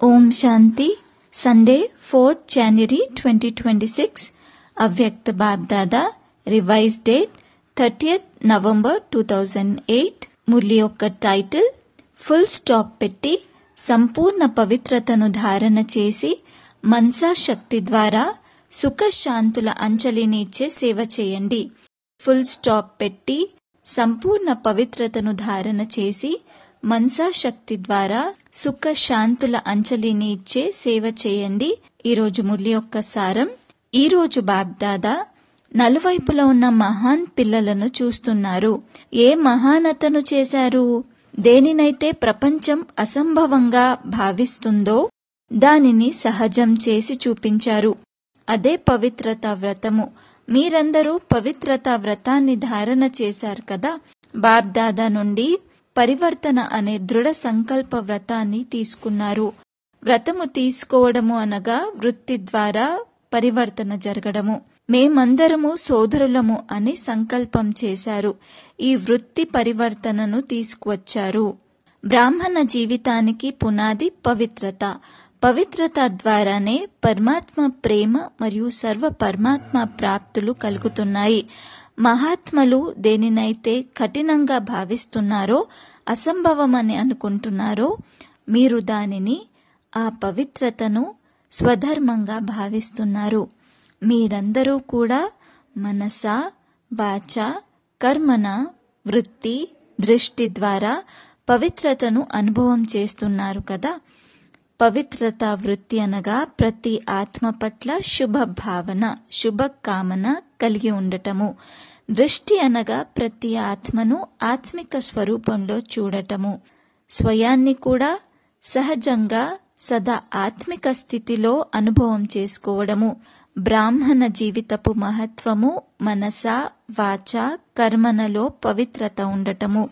ఓం శాంతి Sunday fourth January twenty twenty six Avyakt BapDada revise date thirtieth November two thousand eight Murli యొక్క title full stop పెట్టి సంపూర్ణ పవిత్రతను ధారణ చేసి మన్సా శక్తి ద్వారా సుఖ శాంతుల అంజలిని ఇచ్చే సేవ చేయండి ఫుల్ స్టాప్ పెట్టి సంపూర్ణ పవిత్రతను ధారణ చేసి మన్సా శక్తి ద్వారా సుఖ శాంతుల అంజలిని ఇచ్చే సేవ చేయండి ఈరోజు మురళి యొక్క సారం ఈరోజు బాబ్దాదా నలువైపులా ఉన్న మహాన్ పిల్లలను చూస్తున్నారు ఏ మహానతను చేశారు దేనినైతే ప్రపంచం అసంభవంగా భావిస్తుందో దానిని సహజం చేసి చూపించారు అదే పవిత్రత వ్రతము మీరందరూ పవిత్రత వ్రతాన్ని ధారణ చేశారు కదా బాబ్దాదా నుండి పరివర్తన అనే దృఢ సంకల్ప వ్రతాన్ని తీసుకున్నారు వ్రతము తీసుకోవడము అనగా వృత్తి ద్వారా పరివర్తన జరగడము మేమందరము సోదరులము అని సంకల్పం చేశారు ఈ వృత్తి పరివర్తనను తీసుకువచ్చారు బ్రాహ్మణ జీవితానికి పునాది పవిత్రత పవిత్రత ద్వారానే పరమాత్మ ప్రేమ మరియు సర్వ పరమాత్మ ప్రాప్తులు కలుగుతున్నాయి మహాత్మలు దేనినైతే కఠినంగా భావిస్తున్నారో అసంభవమని అనుకుంటున్నారో మీరు దానిని ఆ పవిత్రతను స్వధర్మంగా భావిస్తున్నారు మీరందరూ కూడా మనస వాచ కర్మన వృత్తి దృష్టి ద్వారా పవిత్రతను అనుభవం చేస్తున్నారు కదా పవిత్రత వృత్తి అనగా ప్రతి ఆత్మ పట్ల శుభ భావన శుభ కామన కలిగి ఉండటము దృష్టి అనగా ప్రతి ఆత్మను ఆత్మిక స్వరూపంలో చూడటము స్వయాన్ని కూడా సహజంగా సదా ఆత్మిక స్థితిలో అనుభవం చేసుకోవడము బ్రాహ్మణ జీవితపు మహత్వము మనస వాచ కర్మనలో పవిత్రత ఉండటము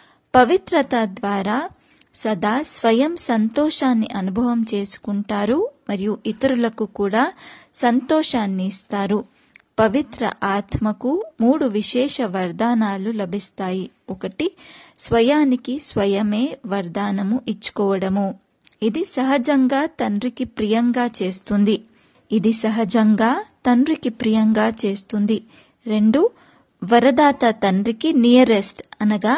పవిత్రత ద్వారా సదా స్వయం సంతోషాన్ని అనుభవం చేసుకుంటారు మరియు ఇతరులకు కూడా సంతోషాన్ని ఇస్తారు పవిత్ర ఆత్మకు మూడు విశేష వరదానాలు లభిస్తాయి ఒకటి స్వయానికి స్వయమే వరదానము ఇచ్చుకోవడము ఇది సహజంగా తండ్రికి ప్రియంగా చేస్తుంది ఇది సహజంగా తండ్రికి ప్రియంగా చేస్తుంది రెండు వరదాత తండ్రికి నియరెస్ట్ అనగా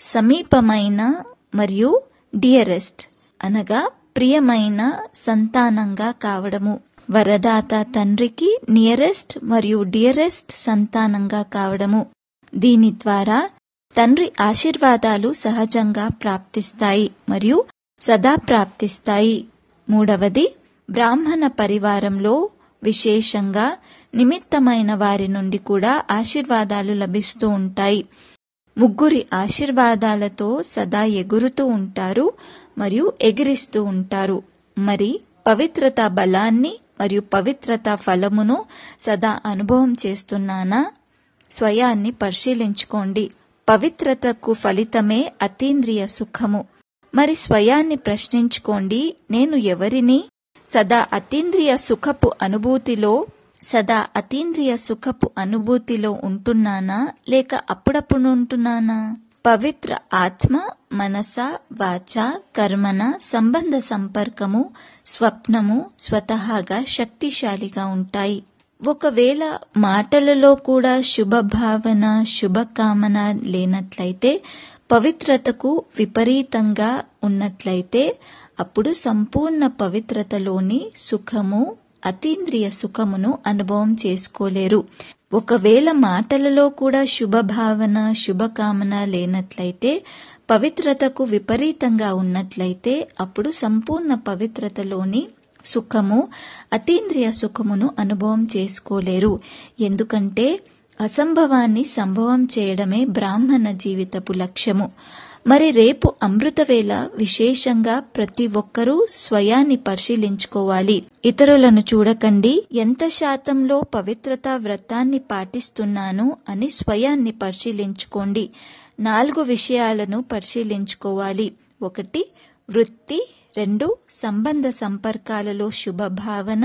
సమీపమైన మరియు డియరెస్ట్ అనగా ప్రియమైన సంతానంగా కావడము వరదాత తండ్రికి నియరెస్ట్ మరియు డియరెస్ట్ సంతానంగా కావడము దీని ద్వారా తండ్రి ఆశీర్వాదాలు సహజంగా ప్రాప్తిస్తాయి మరియు సదా ప్రాప్తిస్తాయి మూడవది బ్రాహ్మణ పరివారంలో విశేషంగా నిమిత్తమైన వారి నుండి కూడా ఆశీర్వాదాలు లభిస్తూ ఉంటాయి ముగ్గురి ఆశీర్వాదాలతో సదా ఎగురుతూ ఉంటారు మరియు ఎగిరిస్తూ ఉంటారు మరి పవిత్రత బలాన్ని మరియు పవిత్రత ఫలమును సదా అనుభవం చేస్తున్నానా స్వయాన్ని పరిశీలించుకోండి పవిత్రతకు ఫలితమే అతీంద్రియ సుఖము మరి స్వయాన్ని ప్రశ్నించుకోండి నేను ఎవరిని సదా అతీంద్రియ సుఖపు అనుభూతిలో సదా అతీంద్రియ సుఖపు అనుభూతిలో ఉంటున్నానా లేక అప్పుడప్పుడు ఉంటున్నానా పవిత్ర ఆత్మ మనస వాచ కర్మన సంబంధ సంపర్కము స్వప్నము స్వతహాగా శక్తిశాలిగా ఉంటాయి ఒకవేళ మాటలలో కూడా శుభభావన శుభకామన లేనట్లయితే పవిత్రతకు విపరీతంగా ఉన్నట్లయితే అప్పుడు సంపూర్ణ పవిత్రతలోని సుఖము అతీంద్రియ సుఖమును అనుభవం చేసుకోలేరు ఒకవేళ మాటలలో కూడా శుభభావన శుభకామన లేనట్లయితే పవిత్రతకు విపరీతంగా ఉన్నట్లయితే అప్పుడు సంపూర్ణ పవిత్రతలోని సుఖము అతీంద్రియ సుఖమును అనుభవం చేసుకోలేరు ఎందుకంటే అసంభవాన్ని సంభవం చేయడమే బ్రాహ్మణ జీవితపు లక్ష్యము మరి రేపు అమృతవేళ విశేషంగా ప్రతి ఒక్కరూ స్వయాన్ని పరిశీలించుకోవాలి ఇతరులను చూడకండి ఎంత శాతంలో పవిత్రత వ్రతాన్ని పాటిస్తున్నాను అని స్వయాన్ని పరిశీలించుకోండి నాలుగు విషయాలను పరిశీలించుకోవాలి ఒకటి వృత్తి రెండు సంబంధ సంపర్కాలలో శుభభావన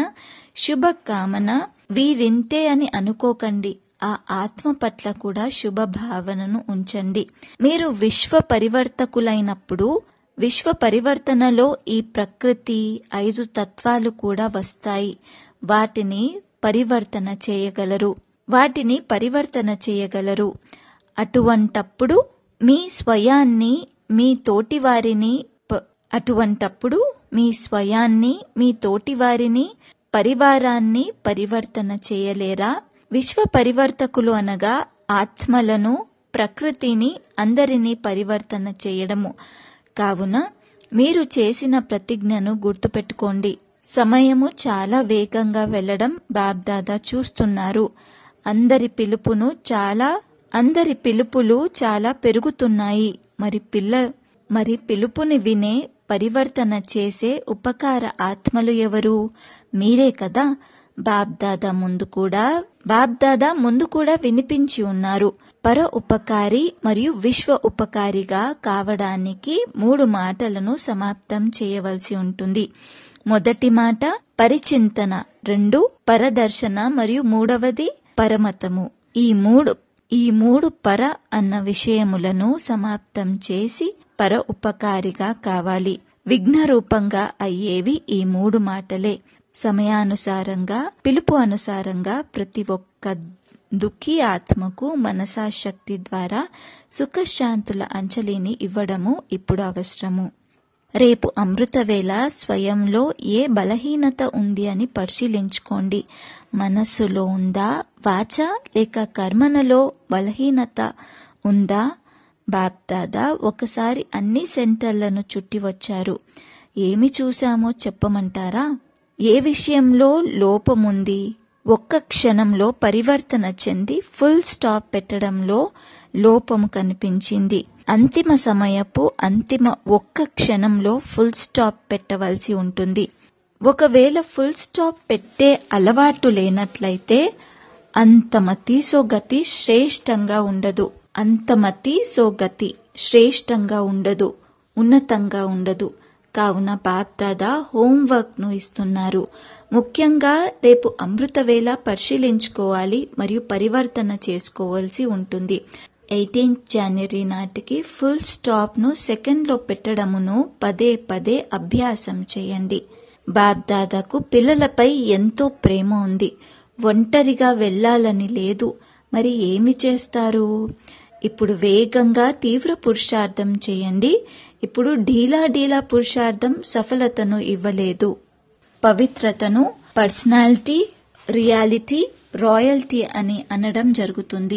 శుభకామన వీరింతే అని అనుకోకండి ఆ ఆత్మ పట్ల కూడా శుభ భావనను ఉంచండి మీరు విశ్వ పరివర్తకులైనప్పుడు విశ్వ పరివర్తనలో ఈ ప్రకృతి ఐదు తత్వాలు కూడా వస్తాయి వాటిని పరివర్తన చేయగలరు వాటిని పరివర్తన చేయగలరు అటువంటప్పుడు మీ స్వయాన్ని మీ తోటివారిని ప- అటువంటప్పుడు మీ స్వయాన్ని మీ తోటివారిని పరివారాన్ని పరివర్తన చేయలేరా విశ్వ పరివర్తకులు అనగా ఆత్మలను ప్రకృతిని అందరినీ పరివర్తన చేయడము కావున మీరు చేసిన ప్రతిజ్ఞను గుర్తుపెట్టుకోండి సమయము చాలా వేగంగా వెళ్లడం బాబ్దాదా చూస్తున్నారు అందరి పిలుపును చాలా అందరి పిలుపులు చాలా పెరుగుతున్నాయి మరి పిల్ల మరి పిలుపుని వినే పరివర్తన చేసే ఉపకార ఆత్మలు ఎవరు మీరే కదా బాబ్దాదా ముందు కూడా బాబ్దాదా ముందు కూడా వినిపించి ఉన్నారు పర ఉపకారి మరియు విశ్వ ఉపకారిగా కావడానికి మూడు మాటలను సమాప్తం చేయవలసి ఉంటుంది మొదటి మాట పరిచింతన రెండు పరదర్శన మరియు మూడవది పరమతము ఈ మూడు ఈ మూడు పర అన్న విషయములను సమాప్తం చేసి పర ఉపకారిగా కావాలి విఘ్న రూపంగా అయ్యేవి ఈ మూడు మాటలే సమయానుసారంగా పిలుపు అనుసారంగా ప్రతి ఒక్క దుఃఖీ ఆత్మకు మనసాశక్తి ద్వారా సుఖశాంతుల అంజలిని ఇవ్వడము ఇప్పుడు అవసరము రేపు అమృతవేళ స్వయంలో ఏ బలహీనత ఉంది అని పరిశీలించుకోండి మనస్సులో ఉందా వాచ లేక కర్మనలో బలహీనత ఉందా బాప్దాదా ఒకసారి అన్ని సెంటర్లను చుట్టి వచ్చారు ఏమి చూశామో చెప్పమంటారా ఏ విషయంలో లోపముంది ఒక్క క్షణంలో పరివర్తన చెంది ఫుల్ స్టాప్ పెట్టడంలో లోపము కనిపించింది అంతిమ సమయపు అంతిమ ఒక్క క్షణంలో ఫుల్ స్టాప్ పెట్టవలసి ఉంటుంది ఒకవేళ ఫుల్ స్టాప్ పెట్టే అలవాటు లేనట్లయితే అంతమతి సో గతి శ్రేష్టంగా ఉండదు అంతమతి సో గతి శ్రేష్టంగా ఉండదు ఉన్నతంగా ఉండదు కావున బాప్దాదా హోంవర్క్ ను ఇస్తున్నారు ముఖ్యంగా రేపు అమృతవేళ పరిశీలించుకోవాలి మరియు పరివర్తన చేసుకోవాల్సి ఉంటుంది ఎయిటీన్త్ జనవరి నాటికి ఫుల్ స్టాప్ ను సెకండ్ లో పెట్టడమును పదే పదే అభ్యాసం చేయండి బాబ్దాదాకు పిల్లలపై ఎంతో ప్రేమ ఉంది ఒంటరిగా వెళ్ళాలని లేదు మరి ఏమి చేస్తారు ఇప్పుడు వేగంగా తీవ్ర పురుషార్థం చేయండి ఇప్పుడు ఢీలా ఢీలా పురుషార్థం సఫలతను ఇవ్వలేదు పవిత్రతను పర్సనాలిటీ రియాలిటీ రాయల్టీ అని అనడం జరుగుతుంది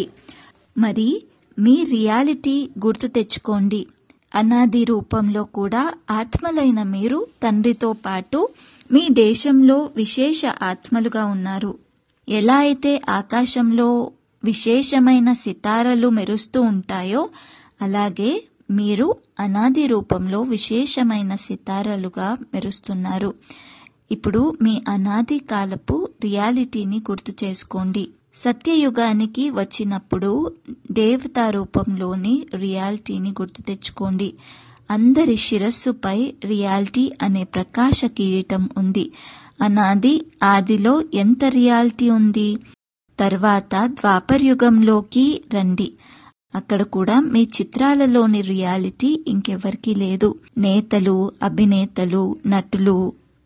మరి మీ రియాలిటీ గుర్తు తెచ్చుకోండి అనాది రూపంలో కూడా ఆత్మలైన మీరు తండ్రితో పాటు మీ దేశంలో విశేష ఆత్మలుగా ఉన్నారు ఎలా అయితే ఆకాశంలో విశేషమైన సితారలు మెరుస్తూ ఉంటాయో అలాగే మీరు అనాది రూపంలో విశేషమైన సితారలుగా మెరుస్తున్నారు ఇప్పుడు మీ అనాది కాలపు రియాలిటీని గుర్తు చేసుకోండి సత్యయుగానికి వచ్చినప్పుడు దేవతా రూపంలోని రియాలిటీని గుర్తు తెచ్చుకోండి అందరి శిరస్సుపై రియాలిటీ అనే ప్రకాశ కిరీటం ఉంది అనాది ఆదిలో ఎంత రియాలిటీ ఉంది తర్వాత ద్వాపర్ యుగంలోకి రండి అక్కడ కూడా మీ చిత్రాలలోని రియాలిటీ ఇంకెవరికీ లేదు నేతలు అభినేతలు నటులు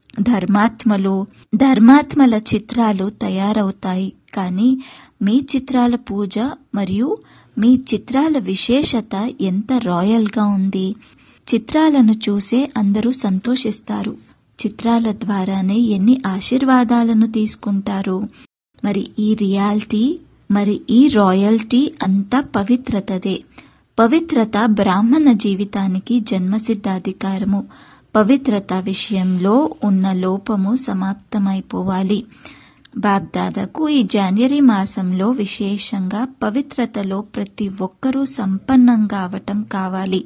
ధర్మాత్మలు ధర్మాత్మల చిత్రాలు తయారవుతాయి కానీ మీ చిత్రాల పూజ మరియు మీ చిత్రాల విశేషత ఎంత రాయల్గా ఉంది చిత్రాలను చూసే అందరూ సంతోషిస్తారు చిత్రాల ద్వారానే ఎన్ని ఆశీర్వాదాలను తీసుకుంటారు మరి ఈ రియాలిటీ మరి ఈ రాయల్టీ అంతా పవిత్రతదే పవిత్రత బ్రాహ్మణ జీవితానికి జన్మసిద్ధాధికారము పవిత్రత విషయంలో ఉన్న లోపము సమాప్తమైపోవాలి బాబ్దాదాకు ఈ జనవరి మాసంలో విశేషంగా పవిత్రతలో ప్రతి ఒక్కరూ సంపన్నంగా అవటం కావాలి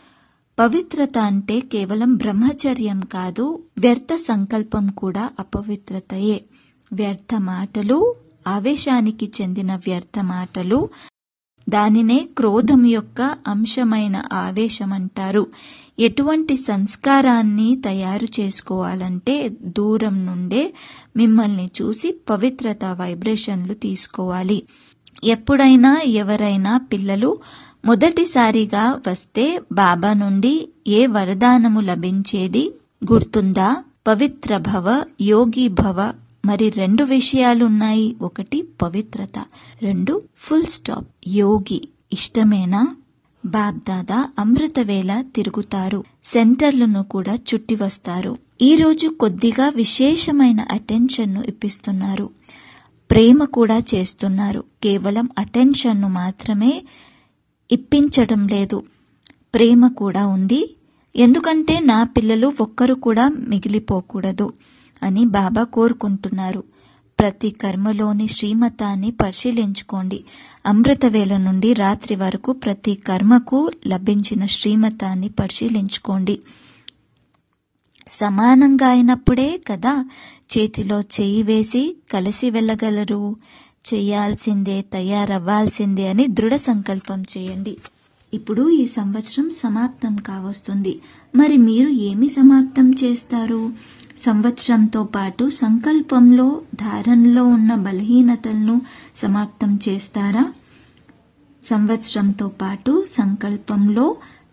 పవిత్రత అంటే కేవలం బ్రహ్మచర్యం కాదు వ్యర్థ సంకల్పం కూడా అపవిత్రతయే వ్యర్థ మాటలు ఆవేశానికి చెందిన వ్యర్థ మాటలు దానినే క్రోధం యొక్క అంశమైన ఆవేశం అంటారు ఎటువంటి సంస్కారాన్ని తయారు చేసుకోవాలంటే దూరం నుండే మిమ్మల్ని చూసి పవిత్రత వైబ్రేషన్లు తీసుకోవాలి ఎప్పుడైనా ఎవరైనా పిల్లలు మొదటిసారిగా వస్తే బాబా నుండి ఏ వరదానము లభించేది గుర్తుందా పవిత్ర భవ యోగి భవ మరి రెండు విషయాలున్నాయి ఒకటి పవిత్రత రెండు ఫుల్ స్టాప్ యోగి ఇష్టమేనా బాబ్దాదా అమృతవేళ తిరుగుతారు సెంటర్లను కూడా చుట్టి వస్తారు ఈ రోజు కొద్దిగా విశేషమైన అటెన్షన్ ను ఇప్పిస్తున్నారు ప్రేమ కూడా చేస్తున్నారు కేవలం అటెన్షన్ ను మాత్రమే ఇప్పించడం లేదు ప్రేమ కూడా ఉంది ఎందుకంటే నా పిల్లలు ఒక్కరు కూడా మిగిలిపోకూడదు అని బాబా కోరుకుంటున్నారు ప్రతి కర్మలోని శ్రీమతాన్ని పరిశీలించుకోండి అమృతవేళ నుండి రాత్రి వరకు ప్రతి కర్మకు లభించిన శ్రీమతాన్ని పరిశీలించుకోండి సమానంగా అయినప్పుడే కదా చేతిలో చేయి వేసి కలిసి వెళ్ళగలరు చేయాల్సిందే తయారవ్వాల్సిందే అని దృఢ సంకల్పం చేయండి ఇప్పుడు ఈ సంవత్సరం సమాప్తం కావస్తుంది మరి మీరు ఏమి సమాప్తం చేస్తారు సంవత్సరంతో పాటు సంకల్పంలో ధారణలో ఉన్న బలహీనతలను సమాప్తం చేస్తారా సంవత్సరంతో పాటు సంకల్పంలో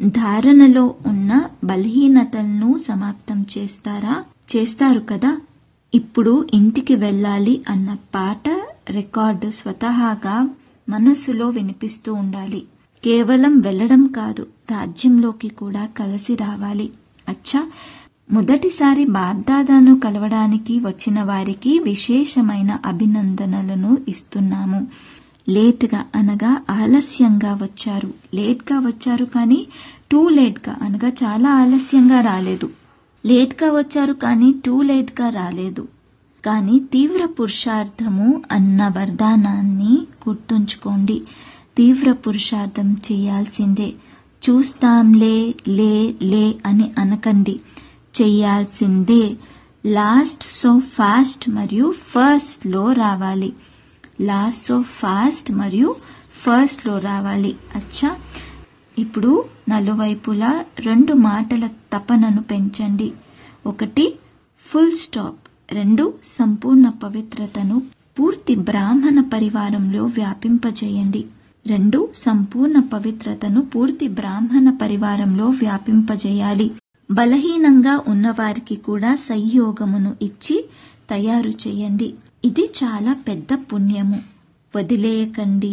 ధారణలో ఉన్న బలహీనతలను సమాప్తం చేస్తారా చేస్తారు కదా ఇప్పుడు ఇంటికి వెళ్ళాలి అన్న పాట రికార్డు స్వతహాగా మనస్సులో వినిపిస్తూ ఉండాలి కేవలం వెళ్ళడం కాదు రాజ్యంలోకి కూడా కలిసి రావాలి అచ్చా మొదటిసారి బాగ్దాదాను కలవడానికి వచ్చిన వారికి విశేషమైన అభినందనలను ఇస్తున్నాము లేట్గా అనగా ఆలస్యంగా వచ్చారు లేట్గా వచ్చారు కానీ టూ లేట్గా అనగా చాలా ఆలస్యంగా రాలేదు లేట్గా వచ్చారు కానీ టూ లేట్గా రాలేదు కానీ తీవ్ర పురుషార్థము అన్న వరదానాన్ని గుర్తుంచుకోండి తీవ్ర పురుషార్థం చేయాల్సిందే చూస్తాంలే లే లే అని అనకండి చెయ్యాల్సిందే లాస్ట్ సో ఫాస్ట్ మరియు ఫస్ట్లో రావాలి లాస్ట్ సో ఫాస్ట్ మరియు ఫస్ట్లో రావాలి అచ్చా ఇప్పుడు నలువైపులా రెండు మాటల తపనను పెంచండి ఒకటి ఫుల్ స్టాప్ రెండు సంపూర్ణ పవిత్రతను పూర్తి బ్రాహ్మణ పరివారంలో వ్యాపింపజేయండి రెండు సంపూర్ణ పవిత్రతను పూర్తి బ్రాహ్మణ పరివారంలో వ్యాపింపజేయాలి బలహీనంగా ఉన్నవారికి కూడా సంయోగమును ఇచ్చి తయారు చేయండి ఇది చాలా పెద్ద పుణ్యము వదిలేయకండి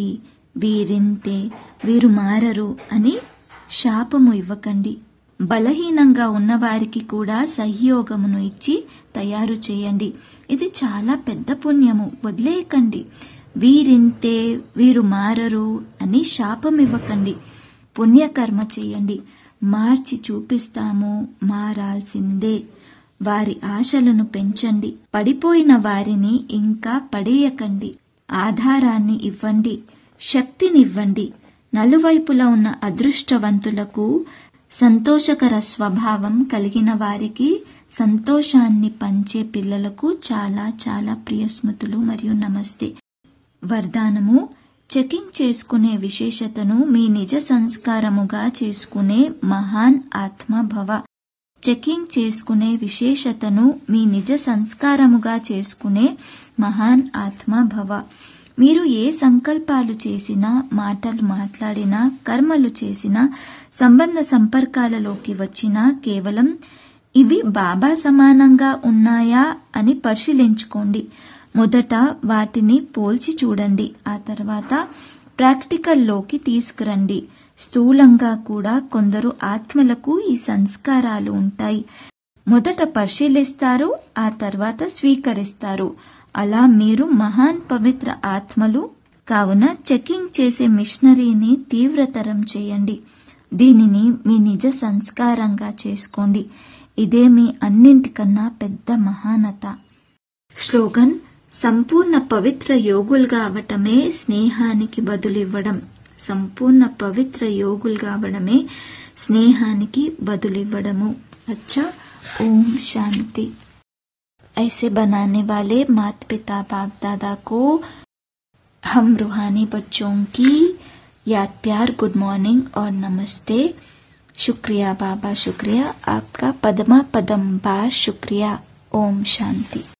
వీరింతే వీరు మారరు అని శాపము ఇవ్వకండి బలహీనంగా ఉన్నవారికి కూడా సహయోగమును ఇచ్చి తయారు చేయండి ఇది చాలా పెద్ద పుణ్యము వదిలేయకండి వీరింతే వీరు మారరు అని శాపం ఇవ్వకండి పుణ్యకర్మ చేయండి మార్చి చూపిస్తాము మారాల్సిందే వారి ఆశలను పెంచండి పడిపోయిన వారిని ఇంకా పడేయకండి ఆధారాన్ని ఇవ్వండి శక్తినివ్వండి నలువైపులా ఉన్న అదృష్టవంతులకు సంతోషకర స్వభావం కలిగిన వారికి సంతోషాన్ని పంచే పిల్లలకు చాలా చాలా ప్రియస్మృతులు మరియు నమస్తే వరదానము చెకింగ్ చేసుకునే విశేషతను మీ నిజ సంస్కారముగా చేసుకునే మహాన్ ఆత్మ భవ చెకింగ్ చేసుకునే విశేషతను మీ నిజ సంస్కారముగా చేసుకునే మహాన్ ఆత్మ భవ మీరు ఏ సంకల్పాలు చేసినా మాటలు మాట్లాడినా కర్మలు చేసినా సంబంధ సంపర్కాలలోకి వచ్చినా కేవలం ఇవి బాబా సమానంగా ఉన్నాయా అని పరిశీలించుకోండి మొదట వాటిని పోల్చి చూడండి ఆ తర్వాత ప్రాక్టికల్లోకి తీసుకురండి స్థూలంగా కూడా కొందరు ఆత్మలకు ఈ సంస్కారాలు ఉంటాయి మొదట పరిశీలిస్తారు ఆ తర్వాత స్వీకరిస్తారు అలా మీరు మహాన్ పవిత్ర ఆత్మలు కావున చెకింగ్ చేసే మిషనరీని తీవ్రతరం చేయండి దీనిని మీ నిజ సంస్కారంగా చేసుకోండి ఇదే మీ అన్నింటికన్నా పెద్ద మహానత స్లోగన్ సంపూర్ణ పవిత్ర యోగులుగా అవటమే స్నేహానికి బదులివ్వడం సంపూర్ణ పవిత్ర యోగులుగా అవడమే స్నేహానికి బదులివ్వడము అచ్చా ఓం శాంతి ऐसे बनाने वाले माता पिता बाप दादा को हम रूहानी बच्चों की याद प्यार गुड मॉर्निंग और नमस्ते शुक्रिया बाबा शुक्रिया आपका पदमा पदम बार शुक्रिया ओम शांति